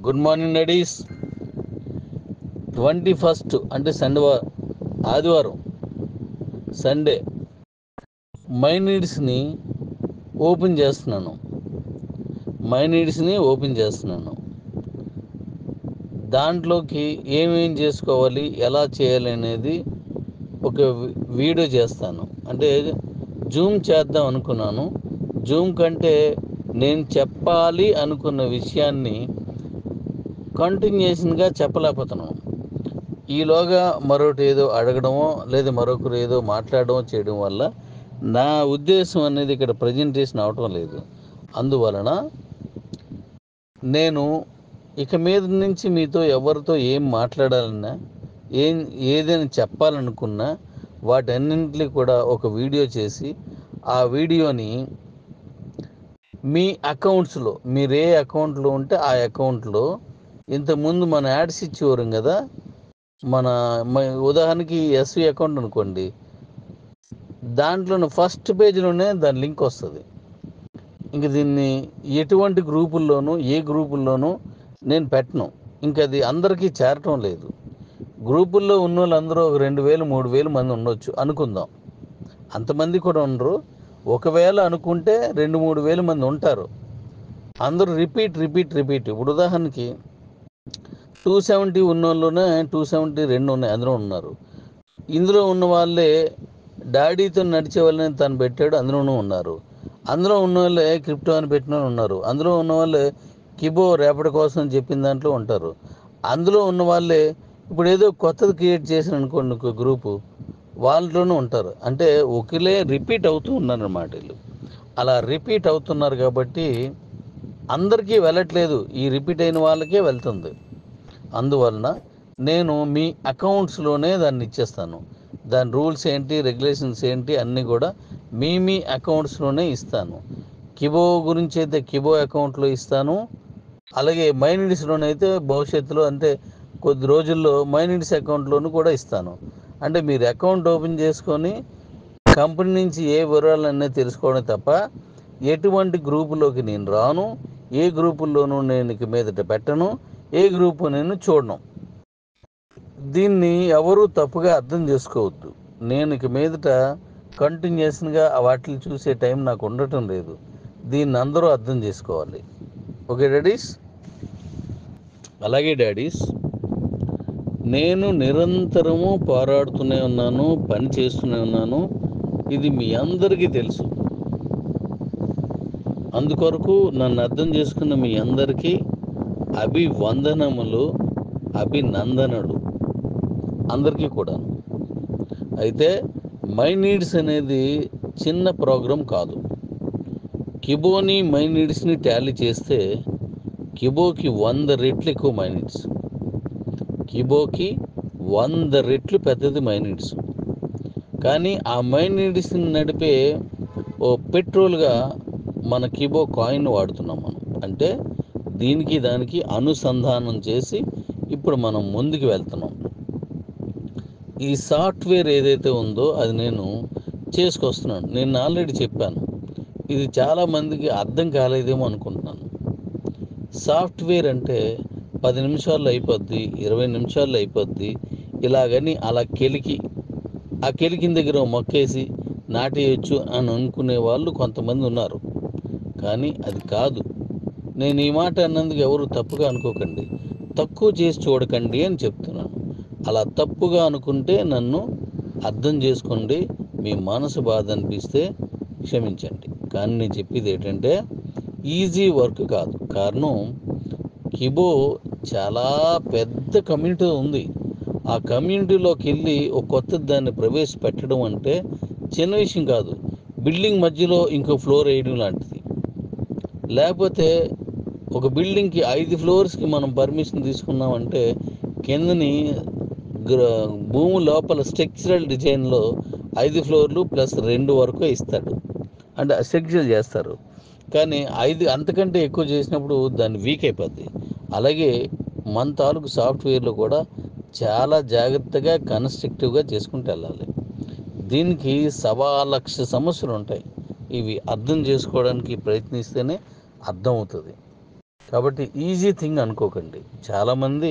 good morning ladies twenty first అంటే Sunday ఆదివారం Sunday my నీడ్స్ని ఓపెన్ చేస్తున్నాను మై నీడ్స్ని ఓపెన్ చేస్తున్నాను దాంట్లోకి ఏమేం చేసుకోవాలి ఎలా చేయాలి అనేది ఒక వి- వీడియో చేస్తాను అంటే జూమ్ చేద్దాం అనుకున్నాను జూమ్ కంటే నేను చెప్పాలి అనుకున్న విషయాన్ని కంటిన్యూషన్గా చెప్పలేకపోతున్నాను ఈలోగా మరొకటి ఏదో అడగడమో లేదా మరొకరు ఏదో మాట్లాడడం చేయడం వల్ల నా ఉద్దేశం అనేది ఇక్కడ ప్రజెంటేషన్ అవటం లేదు అందువలన నేను ఇక మీద నుంచి మీతో ఎవరితో ఏం మాట్లాడాలన్నా ఏం ఏదైనా చెప్పాలనుకున్నా వాటన్నింటినీ కూడా ఒక వీడియో చేసి ఆ వీడియోని మీ అకౌంట్స్లో మీరు ఏ అకౌంట్లో ఉంటే ఆ అకౌంట్లో ఇంతకుముందు మన యాడ్స్ ఇచ్చేవారం కదా మన మ- ఉదాహరణకి ఎస్వి అకౌంట్ అనుకోండి దాంట్లోనే ఫస్ట్ పేజీలోనే దాని లింక్ వస్తుంది ఇంక దీన్ని ఎటువంటి గ్రూపుల్లోనూ ఏ గ్రూపుల్లోనూ నేను పెట్టను ఇంక అది అందరికీ చేరటం లేదు గ్రూపుల్లో ఉన్న వాళ్ళందరూ ఒక రెండు వేలు మూడు వేలు మంది ఉండొచ్చు అనుకుందాం అంతమంది కూడా ఉండరు ఒకవేళ అనుకుంటే రెండు మూడు వేల మంది ఉంటారు అందరూ రిపీట్ రిపీట్ రిపీట్ ఇప్పుడు ఉదాహరణకి టూ సెవెంటీ ఉన్న వాళ్ళలోనే టూ సెవెంటీ రెండు ఉన్నాయి అందులో ఉన్నారు ఇందులో ఉన్న వాళ్ళే డాడీతో నడిచే వాళ్ళని తను పెట్టాడు అందులోనూ ఉన్నారు అందులో ఉన్న వాళ్ళే క్రిప్టో అని పెట్టిన వాళ్ళు ఉన్నారు అందులో ఉన్న వాళ్ళే కిబో రేపటి కోసం అని చెప్పిన దాంట్లో ఉంటారు అందులో ఉన్న వాళ్ళే ఇప్పుడు ఏదో కొత్తది క్రియేట్ చేసిన అనుకోండి ఒక గ్రూపు వాళ్ళలోనూ ఉంటారు అంటే ఒకలే రిపీట్ అవుతూ ఉన్నారన్నమాట వీళ్ళు అలా రిపీట్ అవుతున్నారు కాబట్టి అందరికీ వెళ్ళట్లేదు ఈ రిపీట్ అయిన వాళ్ళకే వెళ్తుంది అందువలన నేను మీ అకౌంట్స్లోనే దాన్ని ఇచ్చేస్తాను దాని రూల్స్ ఏంటి రెగ్యులేషన్స్ ఏంటి అన్నీ కూడా మీ మీ అకౌంట్స్లోనే ఇస్తాను కిబో గురించి అయితే కిబో అకౌంట్లో ఇస్తాను అలాగే మైనిడ్స్లోనైతే భవిష్యత్తులో అంటే కొద్ది రోజుల్లో మైనిడ్స్ అకౌంట్లోనూ కూడా ఇస్తాను అంటే మీరు అకౌంట్ ఓపెన్ చేసుకొని కంపెనీ నుంచి ఏ వివరాలన్నీ తెలుసుకోవడం తప్ప ఎటువంటి గ్రూపులోకి నేను రాను ఏ గ్రూపుల్లోనూ నేను ఇక మీదట పెట్టను ఏ గ్రూపు నేను చూడను దీన్ని ఎవరు తప్పుగా అర్థం చేసుకోవద్దు నేను ఇక మీదట కంటిన్యూషన్గా వాటిని చూసే టైం నాకు ఉండటం లేదు దీన్ని అందరూ అర్థం చేసుకోవాలి ఓకే డాడీస్ అలాగే డాడీస్ నేను నిరంతరము పోరాడుతూనే ఉన్నాను పని చేస్తూనే ఉన్నాను ఇది మీ అందరికీ తెలుసు అందుకొరకు నన్ను అర్థం చేసుకున్న మీ అందరికీ అభివందనములు అభినందనలు అందరికీ కూడా అయితే మై నీడ్స్ అనేది చిన్న ప్రోగ్రాం కాదు కిబోని మై నీడ్స్ని టాలీ చేస్తే కిబోకి వంద రెట్లు ఎక్కువ మై నీడ్స్ కిబోకి వంద రెట్లు పెద్దది మై నీడ్స్ కానీ ఆ మై నీడ్స్ని నడిపే ఓ పెట్రోల్గా మన కిబో కాయిన్ వాడుతున్నాం మనం అంటే దీనికి దానికి అనుసంధానం చేసి ఇప్పుడు మనం ముందుకు వెళ్తున్నాం ఈ సాఫ్ట్వేర్ ఏదైతే ఉందో అది నేను చేసుకొస్తున్నాను నేను ఆల్రెడీ చెప్పాను ఇది చాలా మందికి అర్థం కాలేదేమో అనుకుంటున్నాను సాఫ్ట్వేర్ అంటే పది నిమిషాల్లో అయిపోద్ది ఇరవై నిమిషాల్లో అయిపోద్ది ఇలాగని అలా కెలికి ఆ కెలికిన దగ్గర ఓ మొక్కేసి నాటేయచ్చు అని అనుకునే వాళ్ళు కొంతమంది ఉన్నారు కానీ అది కాదు నేను ఈ మాట అన్నందుకు ఎవరు తప్పుగా అనుకోకండి తక్కువ చేసి చూడకండి అని చెప్తున్నాను అలా తప్పుగా అనుకుంటే నన్ను అర్థం చేసుకోండి మీ మనసు బాధ అనిపిస్తే క్షమించండి కానీ నేను చెప్పేది ఏంటంటే ఈజీ వర్క్ కాదు కారణం కిబో చాలా పెద్ద కమ్యూనిటీ ఉంది ఆ కమ్యూనిటీలోకి వెళ్ళి ఒక కొత్త దాన్ని ప్రవేశపెట్టడం అంటే చిన్న విషయం కాదు బిల్డింగ్ మధ్యలో ఇంకో ఫ్లోర్ వేయడం లాంటిది లేకపోతే ఒక బిల్డింగ్కి ఐదు ఫ్లోర్స్కి మనం పర్మిషన్ తీసుకున్నామంటే కిందని గ్ర- భూమి లోపల స్ట్రక్చరల్ డిజైన్లో ఐదు ఫ్లోర్లు ప్లస్ రెండు వరకు ఇస్తాడు అంటే స్ట్రక్చర్ చేస్తారు కానీ ఐదు అంతకంటే ఎక్కువ చేసినప్పుడు దాన్ని వీక్ అయిపోద్ది అలాగే మన తాలూకు సాఫ్ట్వేర్లో కూడా చాలా జాగ్రత్తగా కన్స్ట్రక్టివ్గా చేసుకుంటూ వెళ్ళాలి దీనికి సవా లక్ష సమస్యలు ఉంటాయి ఇవి అర్థం చేసుకోవడానికి ప్రయత్నిస్తేనే అర్థం అవుతుంది కాబట్టి ఈజీ థింగ్ అనుకోకండి చాలామంది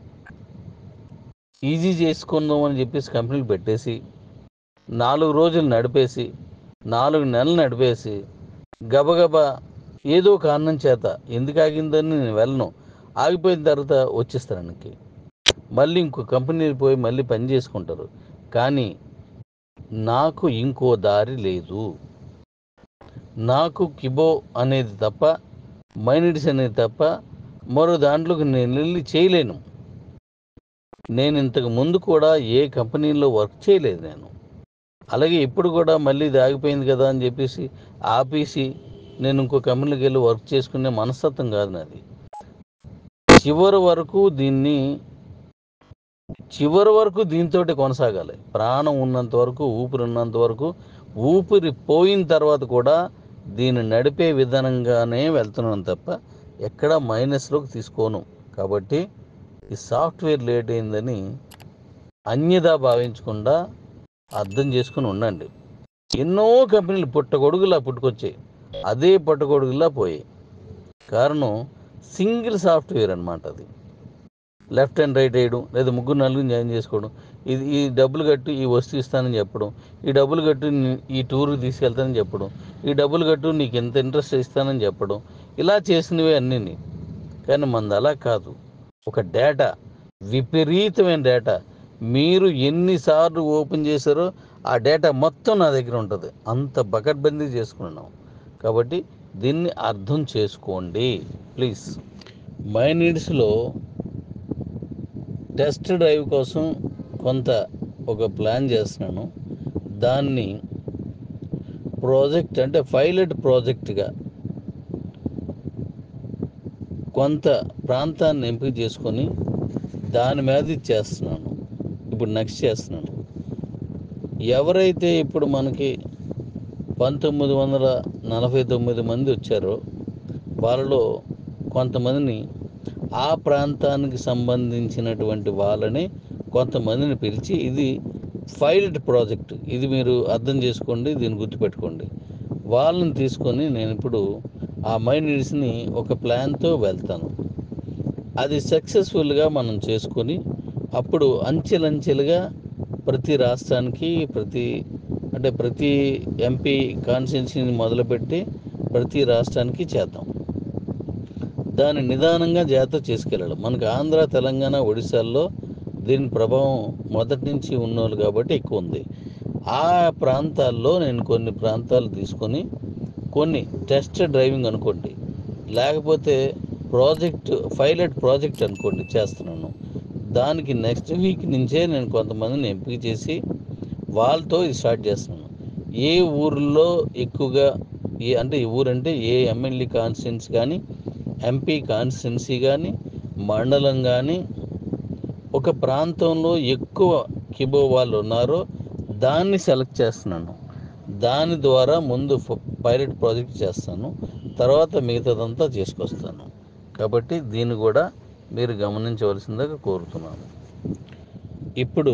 ఈజీ చేసుకుందాం అని చెప్పేసి కంపెనీలు పెట్టేసి నాలుగు రోజులు నడిపేసి నాలుగు నెలలు నడిపేసి గబగబా ఏదో కారణం చేత ఎందుకు ఆగిందని నేను వెళ్ళను ఆగిపోయిన తర్వాత వచ్చేస్తానికి మళ్ళీ ఇంకో కంపెనీకి పోయి మళ్ళీ పని చేసుకుంటారు కానీ నాకు ఇంకో దారి లేదు నాకు కిబో అనేది తప్ప మైనిడ్స్ అనేది తప్ప మరో దాంట్లోకి నేను వెళ్ళి చేయలేను నేను ఇంతకు ముందు కూడా ఏ కంపెనీలో వర్క్ చేయలేదు నేను అలాగే ఇప్పుడు కూడా మళ్ళీ ఇది ఆగిపోయింది కదా అని చెప్పేసి ఆపేసి నేను ఇంకో కంపెనీకి వెళ్ళి వర్క్ చేసుకునే మనస్తత్వం కాదు నాది చివరి వరకు దీన్ని చివరి వరకు దీంతో కొనసాగాలి ప్రాణం ఉన్నంత వరకు ఊపిరి ఉన్నంత వరకు ఊపిరి పోయిన తర్వాత కూడా దీన్ని నడిపే విధానంగానే వెళ్తున్నాను తప్ప ఎక్కడ మైనస్లోకి తీసుకోను కాబట్టి ఈ సాఫ్ట్వేర్ లేట్ అయిందని అన్యదా భావించకుండా అర్థం చేసుకుని ఉండండి ఎన్నో కంపెనీలు పుట్టగొడుగులా పుట్టుకొచ్చాయి అదే పుట్టగొడుగులా పోయాయి కారణం సింగిల్ సాఫ్ట్వేర్ అనమాట అది లెఫ్ట్ అండ్ రైట్ వేయడం లేదా ముగ్గురు నలుగురు జాయిన్ చేసుకోవడం ఇది ఈ డబ్బులు కట్టి ఈ వస్తువు ఇస్తానని చెప్పడం ఈ డబ్బులు కట్టి నీ- ఈ టూర్కి తీసుకెళ్తానని చెప్పడం ఈ డబ్బులు కట్టు నీకు ఎంత ఇంట్రెస్ట్ ఇస్తానని చెప్పడం ఇలా చేసినవే అన్నీ కానీ మనది అలా కాదు ఒక డేటా విపరీతమైన డేటా మీరు ఎన్నిసార్లు ఓపెన్ చేశారో ఆ డేటా మొత్తం నా దగ్గర ఉంటుంది అంత బకట్బందీ చేసుకున్నాం కాబట్టి దీన్ని అర్థం చేసుకోండి ప్లీజ్ మై నీడ్స్లో టెస్ట్ డ్రైవ్ కోసం కొంత ఒక ప్లాన్ చేస్తున్నాను దాన్ని ప్రాజెక్ట్ అంటే పైలట్ ప్రాజెక్ట్గా కొంత ప్రాంతాన్ని ఎంపిక చేసుకొని దాని మీద ఇది చేస్తున్నాను ఇప్పుడు నెక్స్ట్ చేస్తున్నాను ఎవరైతే ఇప్పుడు మనకి పంతొమ్మిది వందల నలభై తొమ్మిది మంది వచ్చారో వాళ్ళలో కొంతమందిని ఆ ప్రాంతానికి సంబంధించినటువంటి వాళ్ళని కొంతమందిని పిలిచి ఇది పైలట్ ప్రాజెక్ట్ ఇది మీరు అర్థం చేసుకోండి దీన్ని గుర్తుపెట్టుకోండి వాళ్ళని తీసుకొని నేను ఇప్పుడు ఆ మైండ్స్ని ఒక ప్లాన్తో వెళ్తాను అది సక్సెస్ఫుల్గా మనం చేసుకొని అప్పుడు అంచెలంచెలుగా ప్రతి రాష్ట్రానికి ప్రతి అంటే ప్రతి ఎంపీ కాన్స్టిట్యున్సీని మొదలుపెట్టి ప్రతి రాష్ట్రానికి చేద్దాం దాన్ని నిదానంగా జాగ్రత్త చేసుకెళ్ళాలి మనకు ఆంధ్ర తెలంగాణ ఒడిశాల్లో దీని ప్రభావం మొదటి నుంచి ఉన్నోళ్ళు కాబట్టి ఎక్కువ ఉంది ఆ ప్రాంతాల్లో నేను కొన్ని ప్రాంతాలు తీసుకొని కొన్ని టెస్ట్ డ్రైవింగ్ అనుకోండి లేకపోతే ప్రాజెక్ట్ పైలట్ ప్రాజెక్ట్ అనుకోండి చేస్తున్నాను దానికి నెక్స్ట్ వీక్ నుంచే నేను కొంతమందిని ఎంపిక చేసి వాళ్ళతో ఇది స్టార్ట్ చేస్తున్నాను ఏ ఊర్లో ఎక్కువగా ఏ అంటే ఈ ఊరంటే ఏ ఎమ్మెల్యే కాన్స్టిట్యున్సీ కానీ ఎంపీ కాన్స్టిట్యున్సీ కానీ మండలం కానీ ఒక ప్రాంతంలో ఎక్కువ కిబో వాళ్ళు ఉన్నారో దాన్ని సెలెక్ట్ చేస్తున్నాను దాని ద్వారా ముందు ఫ- పైలట్ ప్రాజెక్ట్ చేస్తాను తర్వాత మిగతాదంతా చేసుకొస్తాను కాబట్టి దీన్ని కూడా మీరు గమనించవలసిందిగా కోరుతున్నాను ఇప్పుడు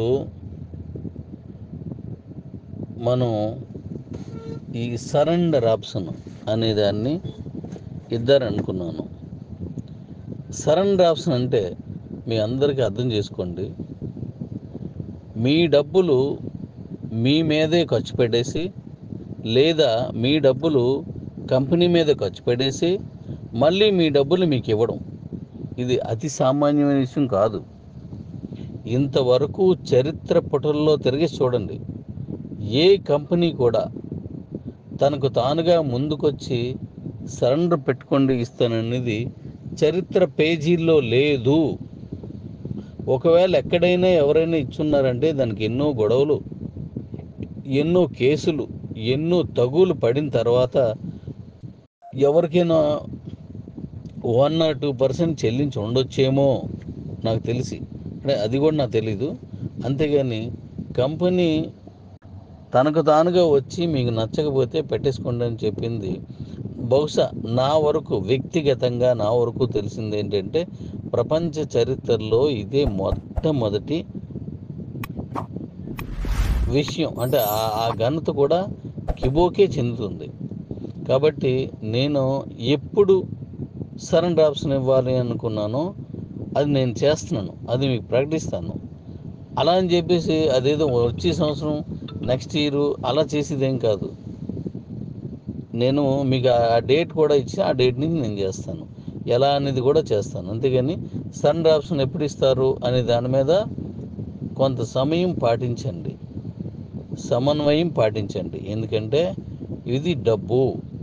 మనం ఈ సరెండర్ ఆప్షన్ అనే దాన్ని ఇద్దరు అనుకున్నాను సరెండర్ ఆప్షన్ అంటే మీ అందరికీ అర్థం చేసుకోండి మీ డబ్బులు మీ మీదే ఖర్చు పెట్టేసి లేదా మీ డబ్బులు కంపెనీ మీద ఖర్చు పెట్టేసి మళ్ళీ మీ డబ్బులు మీకు ఇవ్వడం ఇది అతి సామాన్యమైన విషయం కాదు ఇంతవరకు చరిత్ర పుటల్లో తిరిగి చూడండి ఏ కంపెనీ కూడా తనకు తానుగా ముందుకొచ్చి సరెండర్ పెట్టుకోండి ఇస్తాననేది చరిత్ర పేజీల్లో లేదు ఒకవేళ ఎక్కడైనా ఎవరైనా ఇచ్చున్నారంటే దానికి ఎన్నో గొడవలు ఎన్నో కేసులు ఎన్నో తగులు పడిన తర్వాత ఎవరికైనా వన్ ఆర్ టూ పర్సెంట్ చెల్లించి ఉండొచ్చేమో నాకు తెలిసి అంటే అది కూడా నాకు తెలీదు అంతేగాని కంపెనీ తనకు తానుగా వచ్చి మీకు నచ్చకపోతే పెట్టేసుకోండి అని చెప్పింది బహుశా నా వరకు వ్యక్తిగతంగా నా వరకు తెలిసింది ఏంటంటే ప్రపంచ చరిత్రలో ఇదే మొట్టమొదటి విషయం అంటే ఆ- ఆ ఘనత కూడా కిబోకే చెందుతుంది కాబట్టి నేను ఎప్పుడు సరెండర్ ఆప్షన్ ఇవ్వాలి అనుకున్నానో అది నేను చేస్తున్నాను అది మీకు ప్రకటిస్తాను అలా అని చెప్పేసి అదేదో వచ్చే సంవత్సరం నెక్స్ట్ ఇయర్ అలా చేసేదేం కాదు నేను మీకు ఆ డేట్ కూడా ఇచ్చి ఆ డేట్ నుంచి నేను చేస్తాను ఎలా అనేది కూడా చేస్తాను అంతేగాని సరెండర్ ఆప్షన్ ఎప్పుడు ఇస్తారు అనే దాని మీద కొంత సమయం పాటించండి సమన్వయం పాటించండి ఎందుకంటే ఇది డబ్బు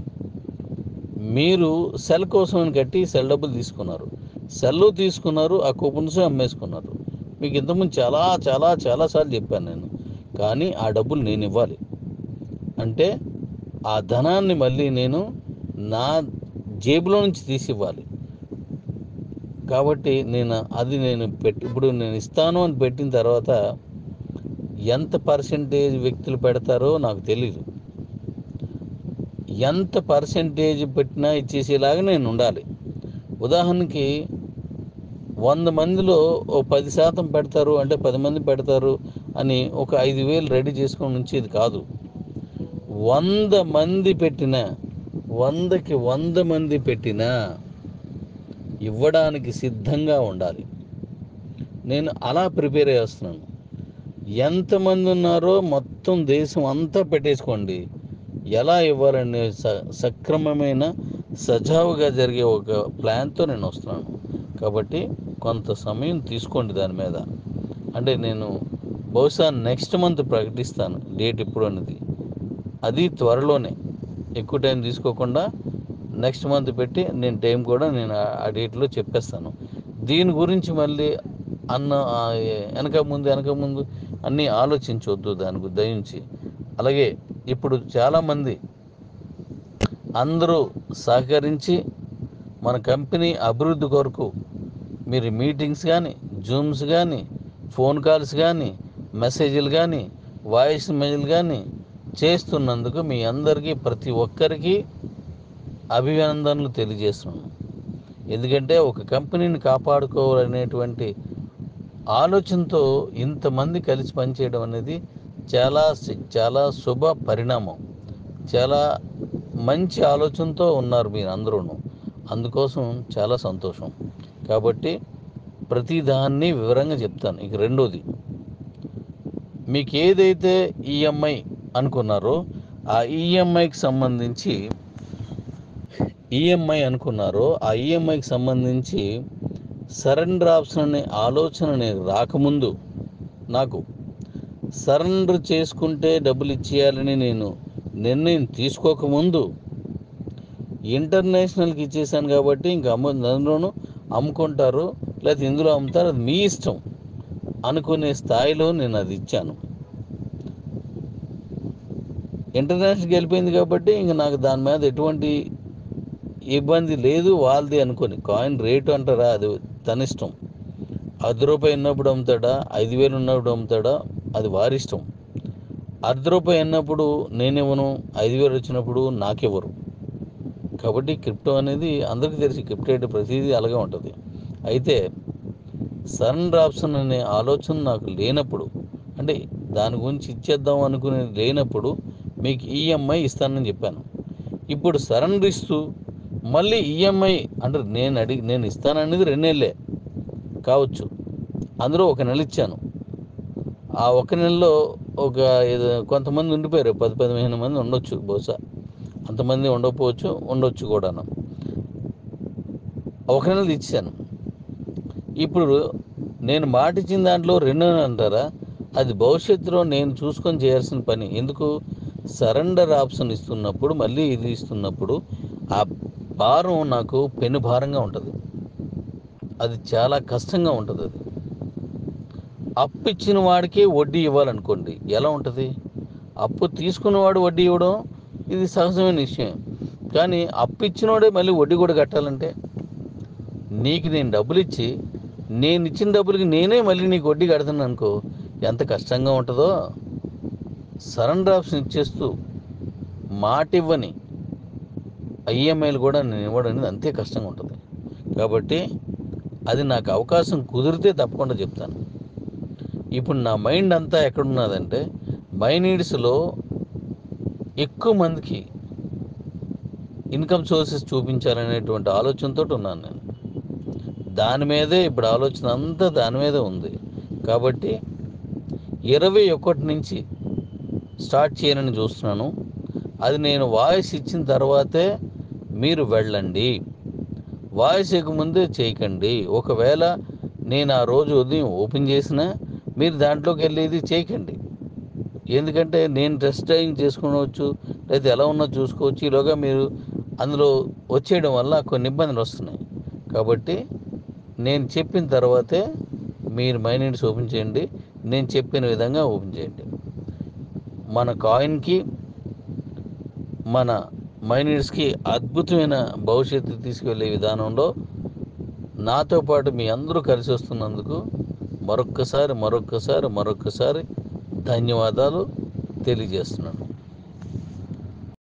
మీరు సెల్ కోసం అని కట్టి సెల్ డబ్బులు తీసుకున్నారు సెల్ తీసుకున్నారు ఆ కూపన్స్ అమ్మేసుకున్నారు మీకు ఇంతకుముందు చాలా చాలా చాలాసార్లు చెప్పాను నేను కానీ ఆ డబ్బులు నేను ఇవ్వాలి అంటే ఆ ధనాన్ని మళ్ళీ నేను నా జేబులో నుంచి తీసి ఇవ్వాలి కాబట్టి నేను అది నేను పెట్టి ఇప్పుడు నేను ఇస్తాను అని పెట్టిన తర్వాత ఎంత పర్సెంటేజ్ వ్యక్తులు పెడతారో నాకు తెలీదు ఎంత పర్సెంటేజ్ పెట్టినా ఇచ్చేసేలాగా నేను ఉండాలి ఉదాహరణకి వంద మందిలో ఓ పది శాతం పెడతారు అంటే పది మంది పెడతారు అని ఒక ఐదు వేలు రెడీ చేసుకొని ఉంచేది కాదు వంద మంది పెట్టిన వందకి వంద మంది పెట్టినా ఇవ్వడానికి సిద్ధంగా ఉండాలి నేను అలా ప్రిపేర్ చేస్తున్నాను ఎంతమంది ఉన్నారో మొత్తం దేశం అంతా పెట్టేసుకోండి ఎలా ఇవ్వాలనే స సక్రమమైన సజావుగా జరిగే ఒక ప్లాన్తో నేను వస్తున్నాను కాబట్టి కొంత సమయం తీసుకోండి దాని మీద అంటే నేను బహుశా నెక్స్ట్ మంత్ ప్రకటిస్తాను డేట్ ఎప్పుడు అనేది అది త్వరలోనే ఎక్కువ టైం తీసుకోకుండా నెక్స్ట్ మంత్ పెట్టి నేను టైం కూడా నేను ఆ- ఆ డేట్లో చెప్పేస్తాను దీని గురించి మళ్ళీ అన్న ఆ, వెనక ముందు వెనక ముందు అన్నీ ఆలోచించవద్దు దాని గురించి దయించి అలాగే ఇప్పుడు చాలామంది అందరూ సహకరించి మన కంపెనీ అభివృద్ధి కొరకు మీరు మీటింగ్స్ కానీ జూమ్స్ కానీ ఫోన్ కాల్స్ కానీ మెసేజ్లు కానీ వాయిస్ మెయిల్ కానీ చేస్తున్నందుకు మీ అందరికీ ప్రతి ఒక్కరికి అభినందనలు తెలియజేస్తున్నాను ఎందుకంటే ఒక కంపెనీని కాపాడుకోవాలనేటువంటి ఆలోచనతో ఇంతమంది కలిసి పనిచేయడం అనేది చాలా సి- చాలా శుభ పరిణామం చాలా మంచి ఆలోచనతో ఉన్నారు మీరు అందరూ అందుకోసం చాలా సంతోషం కాబట్టి ప్రతి దాన్ని వివరంగా చెప్తాను ఇక రెండోది మీకు ఏదైతే ఈఎంఐ అనుకున్నారో ఆ ఈఎంఐకి సంబంధించి ఈఎంఐ అనుకున్నారో ఆ ఈఎంఐకి సంబంధించి సరెండర్ ఆప్షన్ అనే ఆలోచన నేను రాకముందు నాకు సరెండర్ చేసుకుంటే డబ్బులు ఇచ్చేయాలని నేను నిర్ణయం తీసుకోకముందు ఇంటర్నేషనల్కి ఇచ్చేసాను కాబట్టి ఇంక అమ్మ అందులోనూ అమ్ముకుంటారు లేకపోతే ఇందులో అమ్ముతారు అది మీ ఇష్టం అనుకునే స్థాయిలో నేను అది ఇచ్చాను ఇంటర్నేషనల్కి వెళ్ళిపోయింది కాబట్టి ఇంక నాకు దాని మీద ఎటువంటి ఇబ్బంది లేదు వాళ్ళది అనుకొని కాయిన్ రేటు అంటారా అది తన ఇష్టం అర్ధ రూపాయి ఉన్నప్పుడు అమ్ముతాడా ఐదు వేలు ఉన్నప్పుడు అమ్ముతాడా అది వారి ఇష్టం అర్ధ రూపాయి అన్నప్పుడు నేనివ్వను ఐదు వేలు వచ్చినప్పుడు నాకెవ్వరు కాబట్టి క్రిప్టో అనేది అందరికీ తెలిసి క్రిప్టో అంటే ప్రతిదీ అలాగే ఉంటుంది అయితే సరెండర్ ఆప్షన్ అనే ఆలోచన నాకు లేనప్పుడు అంటే దాని గురించి ఇచ్చేద్దాం అనుకునే లేనప్పుడు మీకు ఈఎంఐ ఇస్తానని చెప్పాను ఇప్పుడు సరెండర్ ఇస్తూ మళ్ళీ ఈఎంఐ అంటే నేను అడిగి నేను ఇస్తాననేది రెండేళ్ళే కావచ్చు అందులో ఒక నెల ఇచ్చాను ఆ ఒక నెలలో ఒక ఏదో కొంతమంది ఉండిపోయారు పది పదిహేను మంది ఉండొచ్చు బహుశా అంతమంది ఉండకపోవచ్చు ఉండొచ్చు కూడాను ఒక నెల ఇచ్చాను ఇప్పుడు నేను మాట ఇచ్చిన దాంట్లో రెండు నెలలు అంటారా అది భవిష్యత్తులో నేను చూసుకొని చేయాల్సిన పని ఎందుకు సరెండర్ ఆప్షన్ ఇస్తున్నప్పుడు మళ్ళీ ఇది ఇస్తున్నప్పుడు ఆ భారం నాకు పెను భారంగా ఉంటుంది అది చాలా కష్టంగా ఉంటుంది అది అప్పు ఇచ్చిన వాడికే వడ్డీ ఇవ్వాలనుకోండి ఎలా ఉంటుంది అప్పు తీసుకున్నవాడు వడ్డీ ఇవ్వడం ఇది సహజమైన విషయం కానీ అప్పు ఇచ్చినోడే మళ్ళీ వడ్డీ కూడా కట్టాలంటే నీకు నేను డబ్బులు ఇచ్చి నేను ఇచ్చిన డబ్బులకి నేనే మళ్ళీ నీకు వడ్డీ కడతాను అనుకో ఎంత కష్టంగా ఉంటుందో సరెండర్ ఆప్షన్ ఇచ్చేస్తూ మాట ఇవ్వని ఐఎంఐలు కూడా నేను ఇవ్వడం అనేది అంతే కష్టంగా ఉంటుంది కాబట్టి అది నాకు అవకాశం కుదిరితే తప్పకుండా చెప్తాను ఇప్పుడు నా మైండ్ అంతా ఎక్కడున్నదంటే బై నీడ్స్లో ఎక్కువ మందికి ఇన్కమ్ సోర్సెస్ చూపించాలనేటువంటి ఆలోచనతో ఉన్నాను నేను దాని మీదే ఇప్పుడు ఆలోచన అంతా దాని మీదే ఉంది కాబట్టి ఇరవై ఒకటి నుంచి స్టార్ట్ చేయాలని చూస్తున్నాను అది నేను వాయిస్ ఇచ్చిన తర్వాతే మీరు వెళ్ళండి వాయిస్ ఇవ్వకముందే చేయకండి ఒకవేళ నేను ఆ రోజు ఉదయం ఓపెన్ చేసినా మీరు దాంట్లోకి వెళ్ళేది చేయకండి ఎందుకంటే నేను టెస్ట్ డ్రైవింగ్ చేసుకోవచ్చు లేదా ఎలా ఉన్నా చూసుకోవచ్చు ఈలోగా మీరు అందులో వచ్చేయడం వల్ల కొన్ని ఇబ్బందులు వస్తున్నాయి కాబట్టి నేను చెప్పిన తర్వాతే మీరు మైనీడ్స్ ఓపెన్ చేయండి నేను చెప్పిన విధంగా ఓపెన్ చేయండి మన కాయిన్కి మన మైనీడ్స్కి అద్భుతమైన భవిష్యత్తు తీసుకువెళ్ళే విధానంలో నాతో పాటు మీ అందరూ కలిసి వస్తున్నందుకు మరొక్కసారి మరొక్కసారి మరొక్కసారి ధన్యవాదాలు తెలియజేస్తున్నాను